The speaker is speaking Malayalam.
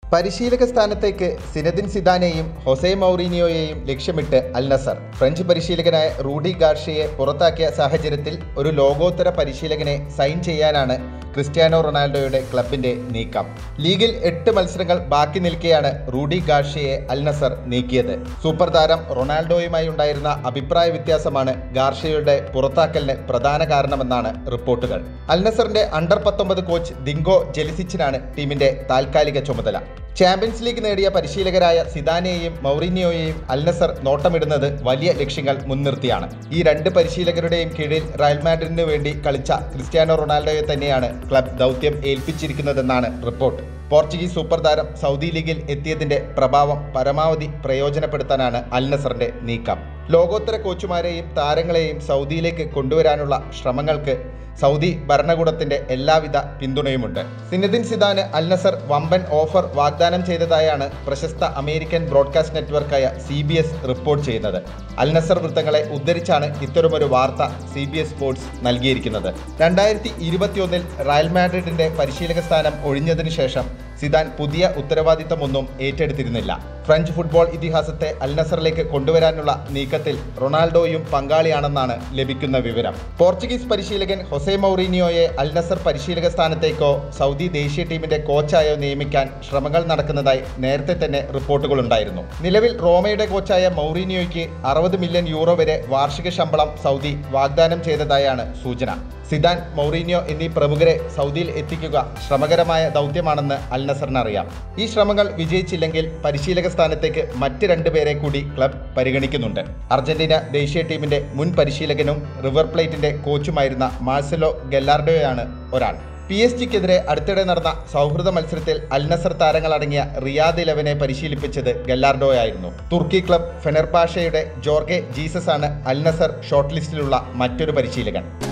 പരിശീലക സ്ഥാനത്തേക്ക് സിനദിൻ സിദാനെയും ഹൊസെ മൗറീനിയോയെയും ലക്ഷ്യമിട്ട് അൽ നസർ ഫ്രഞ്ച് പരിശീലകനായ റൂഡി ഗാർഷ്യയെ പുറത്താക്കിയ സാഹചര്യത്തിൽ ഒരു ലോകോത്തര പരിശീലകനെ സൈൻ ചെയ്യാനാണ് ക്രിസ്ത്യാനോ റൊണാൾഡോയുടെ ക്ലബിന്റെ നീക്കം ലീഗിൽ എട്ട് മത്സരങ്ങൾ ബാക്കി നിൽക്കെയാണ് റൂഡി ഗാർഷ്യയെ അൽ നസർ നീക്കിയത് സൂപ്പർ താരം റൊണാൾഡോയുമായി ഉണ്ടായിരുന്ന അഭിപ്രായ വ്യത്യാസമാണ് ഗാർഷ്യയുടെ പുറത്താക്കലിന് പ്രധാന കാരണമെന്നാണ് റിപ്പോർട്ടുകൾ അൽ നസറിന്റെ അണ്ടർ പത്തൊമ്പത് കോച്ച് ദിങ്കോ ജെലിസിച്ചിനാണ് ടീമിന്റെ താൽക്കാലിക ചുമതല ചാമ്പ്യൻസ് ലീഗ് നേടിയ പരിശീലകരായ സിദാനെയും മൗറിനിയോയെയും അൽ നസർ നോട്ടമിടുന്നത് വലിയ ലക്ഷ്യങ്ങൾ മുൻനിർത്തിയാണ് ഈ രണ്ട് പരിശീലകരുടെയും കീഴിൽ റയൽ മാഡ്രിഡിന് വേണ്ടി കളിച്ച ക്രിസ്ത്യാനോ റൊണാൾഡോയെ തന്നെയാണ് ക്ലബ് ദൗത്യം ഏൽപ്പിച്ചിരിക്കുന്നതെന്നാണ് റിപ്പോർട്ട് പോർച്ചുഗീസ് സൂപ്പർ താരം സൗദി ലീഗിൽ എത്തിയതിന്റെ പ്രഭാവം പരമാവധി പ്രയോജനപ്പെടുത്താനാണ് അൽ നസറിന്റെ നീക്കം ലോകോത്തര കോച്ചുമാരെയും താരങ്ങളെയും സൗദിയിലേക്ക് കൊണ്ടുവരാനുള്ള ശ്രമങ്ങൾക്ക് സൗദി ഭരണകൂടത്തിന്റെ എല്ലാവിധ പിന്തുണയുമുണ്ട് സിനദിൻ സിദാന് അൽ നസർ വമ്പൻ ഓഫർ വാഗ്ദാനം ചെയ്തതായാണ് പ്രശസ്ത അമേരിക്കൻ ബ്രോഡ്കാസ്റ്റ് നെറ്റ്വർക്കായ സി ബി എസ് റിപ്പോർട്ട് ചെയ്യുന്നത് അൽ നസർ വൃത്തങ്ങളെ ഉദ്ധരിച്ചാണ് ഇത്തരമൊരു വാർത്ത സി ബി എസ് സ്പോർട്സ് നൽകിയിരിക്കുന്നത് രണ്ടായിരത്തി ഇരുപത്തിയൊന്നിൽ റയൽ മാഡ്രിഡിന്റെ പരിശീലക സ്ഥാനം ഒഴിഞ്ഞതിനു ശേഷം സിദാൻ പുതിയ ഉത്തരവാദിത്തമൊന്നും ഏറ്റെടുത്തിരുന്നില്ല ഫ്രഞ്ച് ഫുട്ബോൾ ഇതിഹാസത്തെ അൽ നസറിലേക്ക് കൊണ്ടുവരാനുള്ള നീക്കത്തിൽ റൊണാൾഡോയും പങ്കാളിയാണെന്നാണ് ലഭിക്കുന്ന വിവരം പോർച്ചുഗീസ് പരിശീലകൻ ഹൊസെ മൗറീനിയോയെ അൽ നസർ പരിശീലക സ്ഥാനത്തേക്കോ സൗദി ദേശീയ ടീമിന്റെ കോച്ചായോ നിയമിക്കാൻ ശ്രമങ്ങൾ നടക്കുന്നതായി നേരത്തെ തന്നെ റിപ്പോർട്ടുകളുണ്ടായിരുന്നു നിലവിൽ റോമയുടെ കോച്ചായ മൗറീനിയോയ്ക്ക് അറുപത് മില്യൺ യൂറോ വരെ വാർഷിക ശമ്പളം സൗദി വാഗ്ദാനം ചെയ്തതായാണ് സൂചന സിദാൻ മൗറീനിയോ എന്നീ പ്രമുഖരെ സൗദിയിൽ എത്തിക്കുക ശ്രമകരമായ ദൗത്യമാണെന്ന് അൽ നസറിന് അറിയാം ഈ ശ്രമങ്ങൾ വിജയിച്ചില്ലെങ്കിൽ പരിശീലക സ്ഥാനത്തേക്ക് മറ്റ് രണ്ടുപേരെ കൂടി ക്ലബ് പരിഗണിക്കുന്നുണ്ട് അർജന്റീന ദേശീയ ടീമിന്റെ മുൻ പരിശീലകനും റിവർ പ്ലേറ്റിന്റെ കോച്ചുമായിരുന്ന മാർസലോ ഗെല്ലാർഡോയാണ് ഒരാൾ പി എസ് ജിക്കെതിരെ അടുത്തിടെ നടന്ന സൗഹൃദ മത്സരത്തിൽ അൽ നസർ താരങ്ങളടങ്ങിയ റിയാദ് ഇലവനെ പരിശീലിപ്പിച്ചത് ഗെല്ലാർഡോയായിരുന്നു തുർക്കി ക്ലബ് ഫെനർപാഷയുടെ ജോർഗെ ജീസസ് ആണ് അൽ നസർ ഷോർട്ട് ലിസ്റ്റിലുള്ള മറ്റൊരു പരിശീലകൻ